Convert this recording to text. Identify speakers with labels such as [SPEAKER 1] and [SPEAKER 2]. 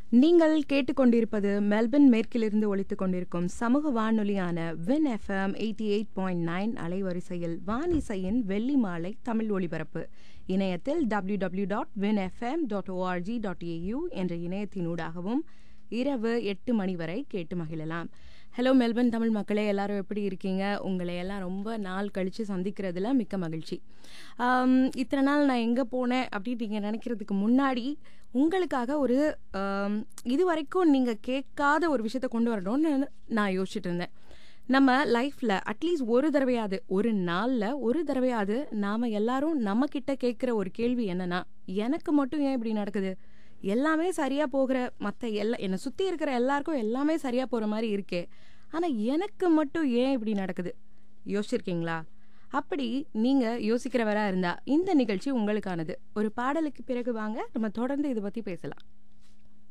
[SPEAKER 1] நீங்கள் கேட்டுக்கொண்டிருப்பது மெல்பர்ன் மேற்கிலிருந்து ஒலித்துக் கொண்டிருக்கும் சமூக வானொலியான Win FM eighty eight point nine அலைவரிசையில் வானிசையின் வெள்ளி மாலை தமிழ் ஒலிபரப்பு இணையத்தில் W W dot Win FM dot ORG dot AU என்ற இணையத்தினூடாகவும் இரவு எட்டு மணி வரை கேட்டு மகிழலாம் ஹலோ மெல்பர்ன் தமிழ் மக்களே எல்லாரும் எப்படி இருக்கீங்க உங்களை எல்லாம் ரொம்ப நாள் கழித்து சந்திக்கிறதுல மிக்க மகிழ்ச்சி ஆம், இத்தனை நாள் நான் எங்கே போனேன் அப்படின்னு நீங்கள் நினைக்கிறதுக்கு முன்னாடி உங்களுக்காக ஒரு ஆம், இது வரைக்கும் நீங்கள் கேட்காத ஒரு விஷயத்த கொண்டு வரணும்னு நான் யோசிச்சுட்டு இருந்தேன் நம்ம லைஃப்பில் அட்லீஸ்ட் ஒரு தடவையாவது ஒரு நாளில் ஒரு தடவையாவது நாம் எல்லாரும் நம்ம கிட்ட கேட்குற ஒரு கேள்வி என்னன்னா எனக்கு மட்டும் ஏன் இப்படி நடக்குது எல்லாமே சரியாக போகிற மற்ற எல்லா என்னை சுற்றி இருக்கிற எல்லாருக்கும் எல்லாமே சரியாக போகிற மாதிரி இருக்கே ஆனால் எனக்கு மட்டும் ஏன் இப்படி நடக்குது யோசிச்சிருக்கீங்களா அப்படி நீங்கள் யோசிக்கிறவரா இருந்தா இந்த நிகழ்ச்சி உங்களுக்கானது ஒரு பாடலுக்கு பிறகு வாங்க நம்ம தொடர்ந்து இதை பற்றி பேசலாம்